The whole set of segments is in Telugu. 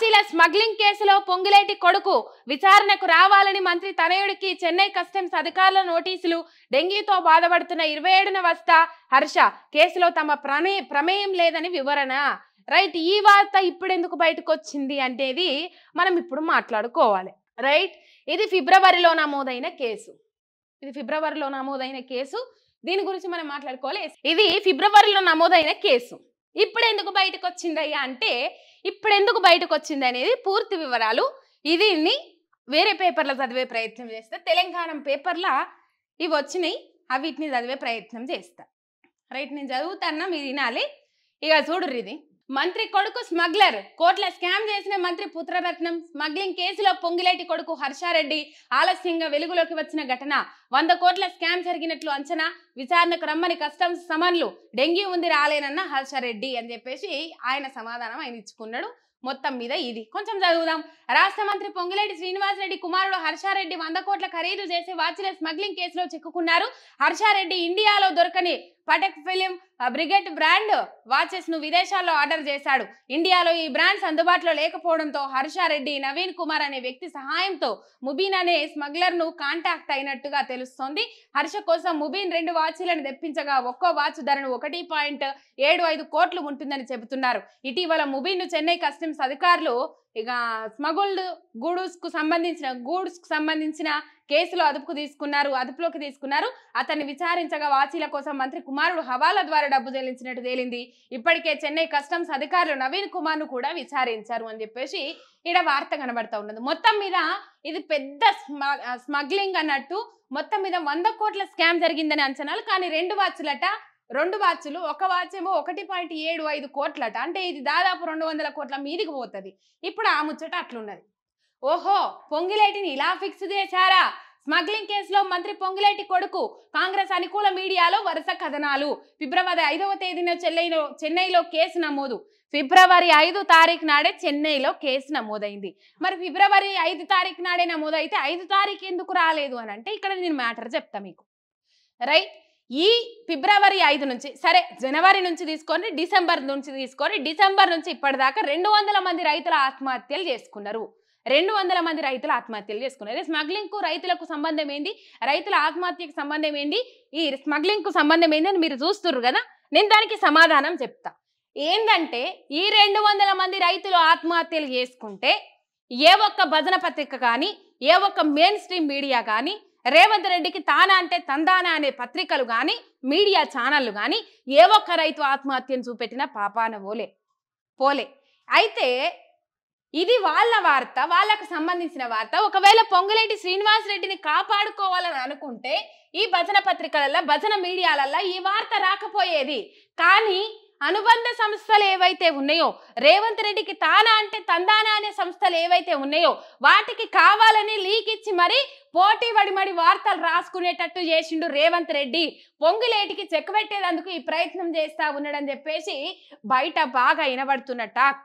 వాచీల స్మగ్లింగ్ కేసులో పొంగులేటి కొడుకు విచారణకు రావాలని మంత్రి తనయుడికి చెన్నై కస్టమ్స్ అధికారుల నోటీసులు డెంగీతో బాధపడుతున్న ఇరవై ఏడున వస్తా హర్ష కేసులో తమ ప్రమే ప్రమేయం లేదని వివరణ రైట్ ఈ వార్త ఇప్పుడు ఎందుకు బయటకు వచ్చింది అనేది మనం ఇప్పుడు మాట్లాడుకోవాలి రైట్ ఇది ఫిబ్రవరిలో నమోదైన కేసు ఇది ఫిబ్రవరిలో నమోదైన కేసు దీని గురించి మనం మాట్లాడుకోవాలి ఇది ఫిబ్రవరిలో నమోదైన కేసు ఇప్పుడు ఎందుకు బయటకు వచ్చిందయ్యా అంటే ఇప్పుడు ఎందుకు బయటకు వచ్చింది అనేది పూర్తి వివరాలు ఇది వేరే పేపర్లో చదివే ప్రయత్నం చేస్తా తెలంగాణ పేపర్లో ఇవి వచ్చినాయి అవి వీటిని చదివే ప్రయత్నం చేస్తా రైట్ నేను చదువుతాన్నా మీరు వినాలి ఇక చూడుర్రి ఇది మంత్రి కొడుకు స్మగ్లర్ కోట్ల స్కామ్ చేసిన మంత్రి పుత్రరత్నం స్మగ్లింగ్ కేసులో పొంగిలేటి కొడుకు హర్షారెడ్డి ఆలస్యంగా వెలుగులోకి వచ్చిన ఘటన వంద కోట్ల స్కామ్ జరిగినట్లు అంచనా విచారణకు రమ్మని కస్టమ్స్ సమన్లు డెంగ్యూ ఉంది రాలేనన్న హర్షారెడ్డి అని చెప్పేసి ఆయన సమాధానం ఆయన ఇచ్చుకున్నాడు మొత్తం మీద ఇది కొంచెం చదువుదాం రాష్ట్ర మంత్రి పొంగిలేటి శ్రీనివాసరెడ్డి కుమారుడు హర్షారెడ్డి వంద కోట్ల ఖరీదు చేసి వాచిల స్మగ్లింగ్ కేసులో చిక్కుకున్నారు హర్షారెడ్డి ఇండియాలో దొరకని Patek Philippe Breguet brand watches ను విదేశాల్లో ఆర్డర్ చేశాడు ఇండియాలో ఈ బ్రాండ్స్ అందుబాటులో లేకపోవడంతో హర్షారెడ్డి నవీన్ కుమార్ అనే వ్యక్తి సహాయంతో ముబీన్ అనే స్మగ్లర్ ను కాంటాక్ట్ అయినట్టుగా తెలుస్తోంది హర్ష కోసం ముబీన్ రెండు వాచీలను తెప్పించగా ఒక్కో వాచ్ ధరను ఒకటి పాయింట్ ఏడు ఐదు కోట్లు ఉంటుందని చెబుతున్నారు ఇటీవల ముబీన్ ను చెన్నై కస్టమ్స్ అధికారులు ఇక స్మగుల్డ్ గూడ్స్ కు సంబంధించిన గూడ్స్ కు సంబంధించిన కేసులో అదుపుకు తీసుకున్నారు అదుపులోకి తీసుకున్నారు అతన్ని విచారించగా వాచీల కోసం మంత్రి కుమారుడు హవాలా ద్వారా డబ్బు చెల్లించినట్టు తేలింది ఇప్పటికే చెన్నై కస్టమ్స్ అధికారులు నవీన్ కుమార్ ను కూడా విచారించారు అని చెప్పేసి ఈడ వార్త కనబడతా ఉన్నది మొత్తం మీద ఇది పెద్ద స్మగ్లింగ్ అన్నట్టు మొత్తం మీద వంద కోట్ల స్కామ్ జరిగిందని అంచనాలు కానీ రెండు వాచ్లట రెండు వాచ్లు ఒక వాచ్ ఏమో ఒకటి పాయింట్ ఏడు ఐదు కోట్లట అంటే ఇది దాదాపు రెండు వందల కోట్ల మీదికి పోతుంది ఇప్పుడు ఆ ముచ్చట అట్లున్నది ఓహో పొంగిలేటిని ఇలా ఫిక్స్ చేశారా స్మగ్లింగ్ కేసులో మంత్రి పొంగిలేటి కొడుకు కాంగ్రెస్ అనుకూల మీడియాలో వరుస కథనాలు ఫిబ్రవరి ఐదవ తేదీన చెన్నైలో చెన్నైలో కేసు నమోదు ఫిబ్రవరి ఐదు తారీఖు నాడే చెన్నైలో కేసు నమోదైంది మరి ఫిబ్రవరి ఐదు తారీఖు నాడే నమోదైతే ఐదు తారీఖు ఎందుకు రాలేదు అని అంటే ఇక్కడ నేను మ్యాటర్ చెప్తా మీకు రైట్ ఈ ఫిబ్రవరి ఐదు నుంచి సరే జనవరి నుంచి తీసుకొని డిసెంబర్ నుంచి తీసుకొని డిసెంబర్ నుంచి ఇప్పటిదాకా రెండు వందల మంది రైతుల ఆత్మహత్యలు చేసుకున్నారు రెండు వందల మంది రైతులు ఆత్మహత్యలు చేసుకున్నారు స్మగ్లింగ్ కు రైతులకు సంబంధం ఏంది రైతుల ఆత్మహత్యకు సంబంధం ఏంది ఈ స్మగ్లింగ్ కు సంబంధం ఏంది అని మీరు చూస్తుర్రు కదా నేను దానికి సమాధానం చెప్తా ఏందంటే ఈ రెండు వందల మంది రైతులు ఆత్మహత్యలు చేసుకుంటే ఏ ఒక్క భజన పత్రిక కానీ ఏ ఒక్క మెయిన్ స్ట్రీమ్ మీడియా కానీ రేవంత్ రెడ్డికి తానా అంటే తందానా అనే పత్రికలు కానీ మీడియా ఛానళ్ళు కానీ ఏ ఒక్క రైతు ఆత్మహత్యను చూపెట్టినా పాపాన పోలే పోలే అయితే ఇది వాళ్ళ వార్త వాళ్ళకు సంబంధించిన వార్త ఒకవేళ పొంగులేటి శ్రీనివాస్ రెడ్డిని కాపాడుకోవాలని అనుకుంటే ఈ భజన పత్రికలల్లో భజన మీడియాలల్లో ఈ వార్త రాకపోయేది కానీ అనుబంధ సంస్థలు ఏవైతే ఉన్నాయో రేవంత్ రెడ్డికి తానా అంటే తందానా అనే సంస్థలు ఏవైతే ఉన్నాయో వాటికి కావాలని లీక్ ఇచ్చి మరి పోటీ పడి మరి వార్తలు రాసుకునేటట్టు చేసిండు రేవంత్ రెడ్డి పొంగులేటికి చెక్ పెట్టేందుకు ఈ ప్రయత్నం చేస్తా ఉన్నాడని చెప్పేసి బయట బాగా వినబడుతున్న టాక్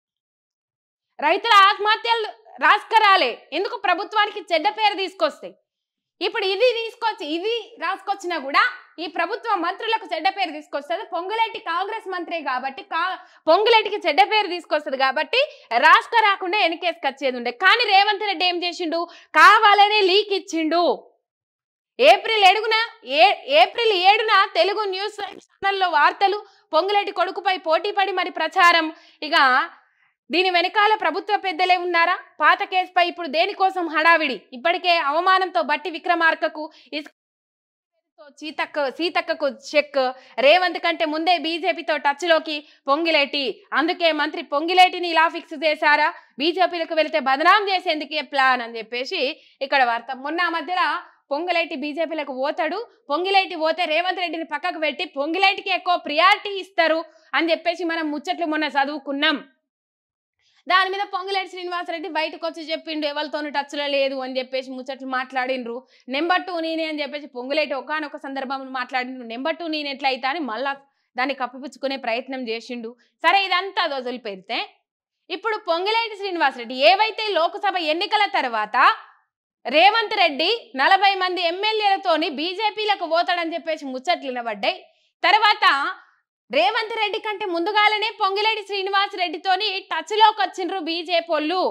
రైతుల ఆత్మహత్యలు రాసుకరాలే ఎందుకు ప్రభుత్వానికి చెడ్డ పేరు తీసుకొస్తాయి ఇప్పుడు ఇది తీసుకొచ్చి ఇది రాసుకొచ్చినా కూడా ఈ ప్రభుత్వ మంత్రులకు చెడ్డ పేరు తీసుకొస్తుంది పొంగులేటి కాంగ్రెస్ మంత్రి కాబట్టి కా పొంగులేటికి చెడ్డ పేరు తీసుకొస్తుంది కాబట్టి రాష్ట్ర రాకుండా వెనకేసుకొచ్చేది ఉండే కానీ రేవంత్ రెడ్డి ఏం చేసిండు కావాలనే లీక్ ఇచ్చిండు ఏప్రిల్ ఏడుగున ఏ ఏప్రిల్ ఏడున తెలుగు న్యూస్ ఛానల్లో వార్తలు పొంగులేటి కొడుకుపై పోటీపడి మరి ప్రచారం ఇక దీని వెనకాల ప్రభుత్వ పెద్దలే ఉన్నారా పాత కేసుపై ఇప్పుడు దేనికోసం హడావిడి ఇప్పటికే అవమానంతో బట్టి విక్రమార్కకు ఇసుక సీతక్క సీతక్కకు చెక్ రేవంత్ కంటే ముందే బీజేపీతో టచ్లోకి పొంగిలేటి అందుకే మంత్రి పొంగిలేటిని ఇలా ఫిక్స్ చేశారా బీజేపీలకు వెళితే బదనాం చేసేందుకే ప్లాన్ అని చెప్పేసి ఇక్కడ వార్త మొన్న ఆ మధ్యలో పొంగులేటి బీజేపీలకు పోతాడు పొంగిలేటి పోతే రేవంత్ రెడ్డిని పక్కకు పెట్టి పొంగిలేటికి ఎక్కువ ప్రియారిటీ ఇస్తారు అని చెప్పేసి మనం ముచ్చట్లు మొన్న చదువుకున్నాం దాని మీద పొంగులేటి శ్రీనివాసరెడ్డి బయటకు వచ్చి చెప్పిండు ఎవరితోనూ టచ్లో లేదు అని చెప్పేసి ముచ్చట్లు మాట్లాడిండ్రు నెంబర్ టూ నేనే అని చెప్పేసి పొంగులేటి ఒకనొక సందర్భంలో మాట్లాడిండ్రు నెంబర్ టూ నేను ఎట్లా అవుతా అని మళ్ళా దాన్ని కప్పిపుచ్చుకునే ప్రయత్నం చేసిండు సరే ఇదంతా వదిలి పెడితే ఇప్పుడు పొంగులేటి శ్రీనివాసరెడ్డి ఏవైతే లోక్సభ ఎన్నికల తర్వాత రేవంత్ రెడ్డి నలభై మంది ఎమ్మెల్యేలతోని బీజేపీలకు పోతాడని చెప్పేసి ముచ్చట్లు వినబడ్డాయి తర్వాత రేవంత్ రెడ్డి కంటే ముందుగాలనే పొంగిలేటి శ్రీనివాస్ రెడ్డితోని టచ్ లోకి వచ్చిండ్రు బీజేపీ వాళ్ళు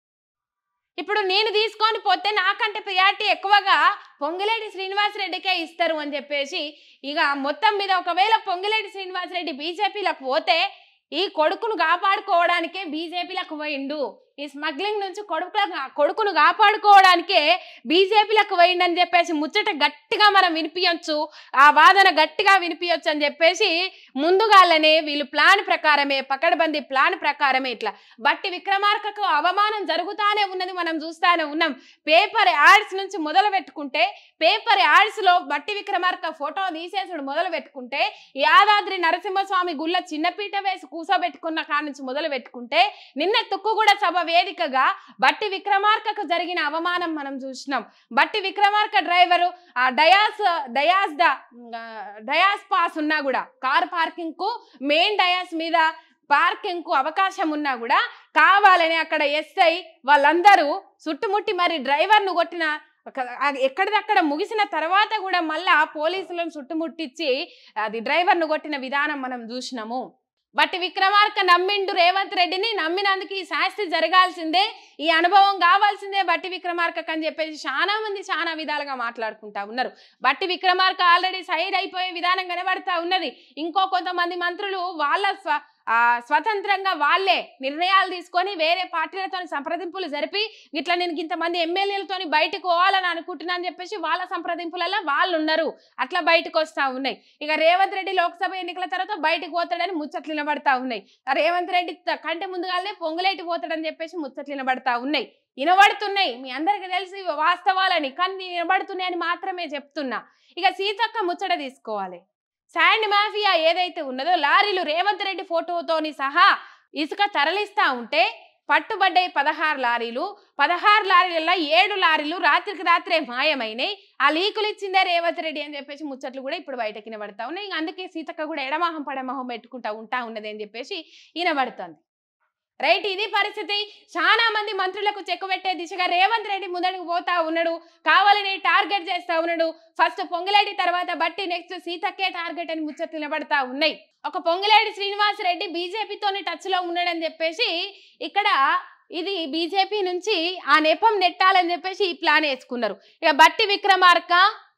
ఇప్పుడు నేను తీసుకొని పోతే నాకంటే ప్రియారిటీ ఎక్కువగా పొంగిలేటి శ్రీనివాస్ రెడ్డికే ఇస్తారు అని చెప్పేసి ఇక మొత్తం మీద ఒకవేళ పొంగిలేటి శ్రీనివాస్ రెడ్డి బీజేపీలకు పోతే ఈ కొడుకును కాపాడుకోవడానికే బీజేపీలకు పోయిండు ఈ స్మగ్లింగ్ నుంచి కొడుకు కొడుకును కాపాడుకోవడానికే బీజేపీలకు పోయిండని చెప్పేసి ముచ్చట గట్టిగా మనం వినిపించచ్చు ఆ వాదన గట్టిగా వినిపించచ్చు అని చెప్పేసి ముందుగాలనే వీళ్ళు ప్లాన్ ప్రకారమే పకడ్బందీ ప్లాన్ ప్రకారమే ఇట్లా బట్టి విక్రమార్కకు అవమానం జరుగుతానే ఉన్నది మనం చూస్తానే ఉన్నాం పేపర్ యాడ్స్ నుంచి మొదలు పెట్టుకుంటే పేపర్ యాడ్స్ లో బట్టి విక్రమార్క ఫోటో తీసేసుడు మొదలు పెట్టుకుంటే యాదాద్రి నరసింహస్వామి గుళ్ళ చిన్నపీట వేసి కూసోబెట్టుకున్న కాడ నుంచి మొదలు పెట్టుకుంటే నిన్న తుక్కుగూడ సభ వేదికగా బట్టి విక్రమార్కకు జరిగిన అవమానం మనం చూసినాం బట్టి విక్రమార్క డ్రైవరు ఆ డయాస్ డయాస్ ద ఆ, డయాస్ పాస్ ఉన్నా కూడా కార్ పార్కింగ్ కు మెయిన్ డయాస్ మీద పార్కింగ్ కు అవకాశం ఉన్నా కూడా కావాలని అక్కడ ఎస్ఐ వాళ్ళందరూ చుట్టుముట్టి మరి డ్రైవర్ ను కొట్టిన ఒక- ఆ ఎక్కడిదక్కడ ముగిసిన తర్వాత కూడా మళ్ళా పోలీసులను చుట్టుముట్టించి అది డ్రైవర్ ను కొట్టిన విధానం మనం చూసినాము బట్టి విక్రమార్క నమ్మిండు రేవంత్ రెడ్డిని నమ్మినందుకు ఈ శాస్తి జరగాల్సిందే ఈ అనుభవం కావాల్సిందే బట్టి విక్రమార్కకు అని చెప్పేసి చాలా మంది చాలా విధాలుగా మాట్లాడుకుంటా ఉన్నారు బట్టి విక్రమార్క ఆల్రెడీ సైడ్ అయిపోయే విధానం కనబడతా ఉన్నది ఇంకో కొంతమంది మంత్రులు వాళ్ళ స్వ ఆ స్వతంత్రంగా వాళ్ళే నిర్ణయాలు తీసుకొని వేరే పార్టీలతో సంప్రదింపులు జరిపి ఇట్లా నేను ఇంతమంది ఎమ్మెల్యేలతో బయటకు పోవాలని అనుకుంటున్నా అని చెప్పేసి వాళ్ళ సంప్రదింపులలో వాళ్ళు ఉన్నారు అట్లా బయటకు వస్తా ఉన్నాయి ఇక రేవంత్ రెడ్డి లోక్సభ ఎన్నికల తర్వాత బయటకు పోతాడని ముచ్చట్లు వినబడతా ఉన్నాయి ఆ రేవంత్ రెడ్డి త- కంటే ముందుగానే పొంగులేటి పోతాడని చెప్పేసి ముచ్చట్లు వినబడతా ఉన్నాయి వినబడుతున్నాయి మీ అందరికి తెలిసి వాస్తవాలని కానీ వినబడుతున్నాయని మాత్రమే చెప్తున్నా ఇక సీతక్క ముచ్చట తీసుకోవాలి శాండ్ మాఫియా ఏదైతే ఉన్నదో లారీలు రేవంత్ రెడ్డి ఫోటోతోని సహా ఇసుక తరలిస్తా ఉంటే పట్టుబడ్డాయి పదహారు లారీలు పదహారు లారీలలో ఏడు లారీలు రాత్రికి రాత్రే మాయమైనాయి ఆ లీకులు ఇచ్చిందే రేవంత్ రెడ్డి అని చెప్పేసి ముచ్చట్లు కూడా ఇప్పుడు బయటకి వినబడతా ఉన్నాయి ఇంక అందుకే సీతక్క కూడా ఎడమహం పడమహం పెట్టుకుంటా ఉంటా ఉన్నది అని చెప్పేసి వినబడుతుంది రైట్ ఇది పరిస్థితి చాలా మంది మంత్రులకు చెక్కు పెట్టే దిశగా రేవంత్ రెడ్డి ముందడుగు పోతా ఉన్నాడు కావాలని టార్గెట్ చేస్తా ఉన్నాడు ఫస్ట్ పొంగిలేడి తర్వాత బట్టి నెక్స్ట్ సీతక్కే టార్గెట్ అని ముచ్చట్లు నిలబడతా ఉన్నాయి ఒక పొంగిలేడి శ్రీనివాస్ రెడ్డి బీజేపీతోని టచ్ లో ఉన్నాడని చెప్పేసి ఇక్కడ ఇది బీజేపీ నుంచి ఆ నెపం నెట్టాలని చెప్పేసి ఈ ప్లాన్ వేసుకున్నారు ఇక బట్టి విక్రమార్క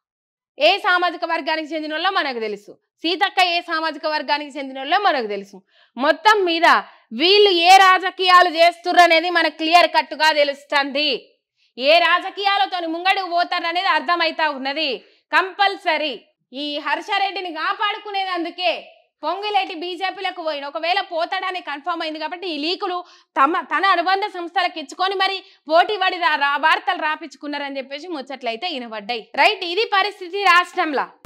ఏ సామాజిక వర్గానికి చెందిన వాళ్ళో మనకు తెలుసు సీతక్క ఏ సామాజిక వర్గానికి చెందిన వాళ్ళో మనకు తెలుసు మొత్తం మీద వీళ్ళు ఏ రాజకీయాలు చేస్తుర్రు అనేది మనకు క్లియర్ కట్టుగా తెలుస్తుంది ఏ రాజకీయాలతో ముంగడుకు పోతారు అనేది అర్థమైతా ఉన్నది కంపల్సరీ ఈ హర్షారెడ్డిని కాపాడుకునేది అందుకే పొంగిలేటి బీజేపీలకు పోయిన ఒకవేళ పోతాడని కన్ఫర్మ్ అయింది కాబట్టి ఈ లీకులు తమ తన అనుబంధ సంస్థలకు ఇచ్చుకొని మరి పోటీ పడి రా- రా- వార్తలు రాపించుకున్నారని చెప్పేసి ముచ్చట్లయితే వినబడ్డాయి రైట్ ఇది పరిస్థితి రాష్ట్రంలో